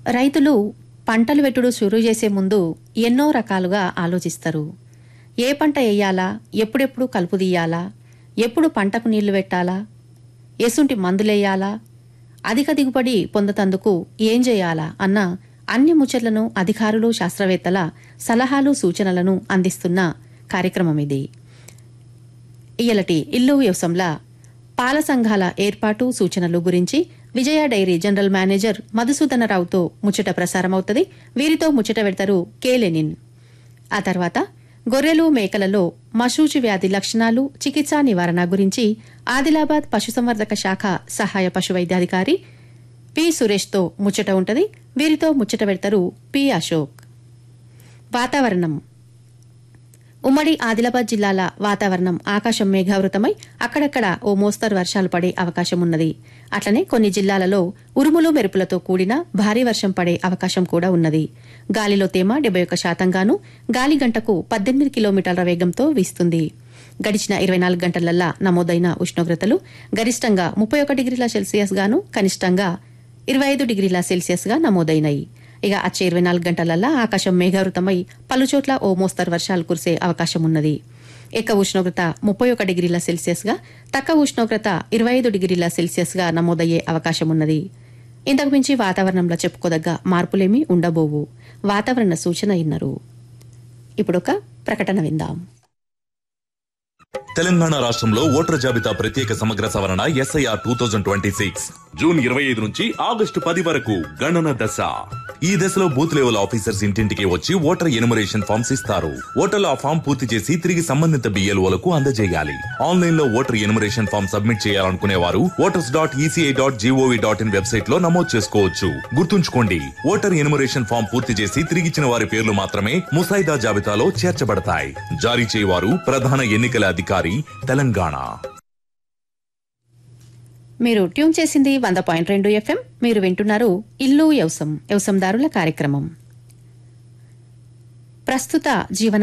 రైతులు పంటలు పెట్టుడు షురూ చేసే ముందు ఎన్నో రకాలుగా ఆలోచిస్తారు ఏ పంట వేయాలా ఎప్పుడెప్పుడు కలుపు తీయాలా ఎప్పుడు పంటకు నీళ్లు పెట్టాలా ఎసుంటి మందులేయాలా అధిక దిగుబడి పొందతందుకు ఏం చేయాలా అన్న అన్ని ముచ్చట్లను అధికారులు శాస్త్రవేత్తల సలహాలు సూచనలను అందిస్తున్న కార్యక్రమం ఇది ఇయలటి ఇల్లు వ్యవసంలా పాల సంఘాల ఏర్పాటు సూచనలు గురించి విజయ డైరీ జనరల్ మేనేజర్ మధుసూదనరావుతో ముచ్చట ప్రసారమవుతుంది వీరితో ముచ్చట పెడతారు కే లెనిన్ ఆ తర్వాత గొర్రెలు మేకలలో మశూచి వ్యాధి లక్షణాలు చికిత్సా నివారణ గురించి ఆదిలాబాద్ పశుసంవర్ధక శాఖ సహాయ పశు వైద్యాధికారి పి సురేష్తో ముచ్చట ఉంటది వీరితో ముచ్చట పెడతారు పి అశోక్ వాతావరణం ఉమ్మడి ఆదిలాబాద్ జిల్లాల వాతావరణం ఆకాశం మేఘావృతమై అక్కడక్కడ ఓ మోస్తరు వర్షాలు పడే అవకాశం ఉన్నది అట్లనే కొన్ని జిల్లాలలో ఉరుములు మెరుపులతో కూడిన భారీ వర్షం పడే అవకాశం కూడా ఉన్నది గాలిలో తేమ డెబ్బై ఒక్క శాతంగాను గాలి గంటకు పద్దెనిమిది కిలోమీటర్ల వేగంతో వీస్తుంది గడిచిన ఇరవై నాలుగు గంటలల్లా నమోదైన ఉష్ణోగ్రతలు గరిష్టంగా ముప్పై ఒక డిగ్రీల సెల్సియస్ గాను కనిష్టంగా ఇరవై ఐదు డిగ్రీల సెల్సియస్ గా నమోదైనాయి ఇక వచ్చే ఇరవై నాలుగు గంటలల్లా ఆకాశం మేఘావృతమై పలుచోట్ల ఓ మోస్తరు వర్షాలు కురిసే అవకాశం ఉన్నది ఎక్కువ ఉష్ణోగ్రత ముప్పై ఒక డిగ్రీల సెల్సియస్ గా తక్కువ ఉష్ణోగ్రత ఇరవై ఐదు డిగ్రీల సెల్సియస్ గా నమోదయ్యే అవకాశం ఉన్నది ఇంతకు మించి వాతావరణంలో చెప్పుకోదగ్గ మార్పులేమీ ఉండబోవు వాతావరణ సూచన ఇన్నరు ఇప్పుడొక ప్రకటన విందాం తెలంగాణ రాష్ట్రంలో ఓటర్ జాబితా ప్రత్యేక సమగ్ర సవరణ SIR two thousand twenty six June ఇరవై ఐదు నుంచి ఆగస్టు పది వరకు గణన దశ ఈ దశలో బూత్ లెవెల్ ఆఫీసర్స్ ఇంటింటికి వచ్చి ఓటర్ ఎనుమరేషన్ ఫామ్స్ ఇస్తారు ఓటర్లు ఆ ఫామ్ పూర్తి చేసి తిరిగి సంబంధిత బిఎల్ఓలకు అందజేయాలి ఆన్లైన్ లో ఓటర్ ఎనుమరేషన్ ఫామ్ సబ్మిట్ చేయాలనుకునే వారు voters dot ECI dot gov dot in website లో నమోదు చేసుకోవచ్చు గుర్తుంచుకోండి ఓటర్ ఎనుమరేషన్ ఫామ్ పూర్తి చేసి తిరిగిచ్చిన వారి పేర్లు మాత్రమే ముసాయిదా జాబితాలో చేర్చబడతాయి జారీ చేయవారు ప్రధాన ఎన్నికల అధికారి తెలంగాణ మీరు ట్యూన్ చేసింది వంద పాయింట్ రెండు ఎఫ్ఎం మీరు వింటున్నారు ఇల్లు యవసం యవసందారుల కార్యక్రమం ప్రస్తుత జీవన